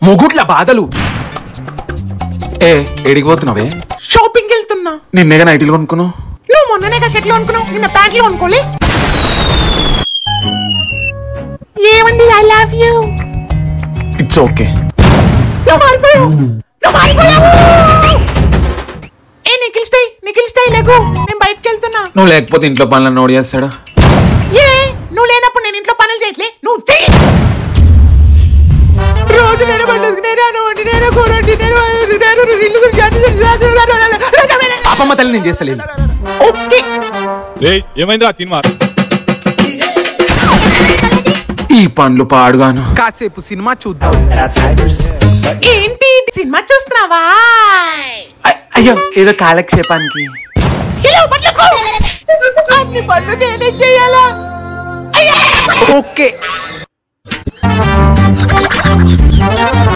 మొగుట్ల బాధలు ఏ ఎడికి పోతున్నావే షాపింగ్ వెళ్తున్నా నిన్నగా నైటీలు కొనుక్కున్నావు నువ్వు మొన్ననే షర్ట్లు అనుకున్నావు నిన్న ప్యాంట్లు అనుకోలే ఏమండి I love you it's okay నువ్వు మారిపోయావు నువ్వు మారిపోయావు ఏ నిఖిల్ స్టై నిఖిల్ స్టై లేకు నేను బయటకు వెళ్తున్నా నువ్వు లేకపోతే ఇంట్లో పనులను నోడి చేస్తాడా ఏ నువ్వు లేనప్పుడు నేను ఇంట్లో పనులు చేయట్లే నువ్వు చెయ్యి రోజు నేను పండుగ నేను వండి నేను కూర వండి నేను నేను ఇల్లు గురించి అన్ని చేసి- పాపమ్మ తల్లి నేను చేస్తలేను ఓకే రే ఏమైందిరా తిన్మార్ ఈ పండ్లు పాడుగాను కాసేపు సినిమా చూద్దాం ఏంటి సినిమా చూస్తున్నావా అయ్- అయ్యో ఏదో కాలక్షేపానికి ఇలా పట్లకు అన్ని పనులు నేనే చేయాలా అయ్యా ఓకే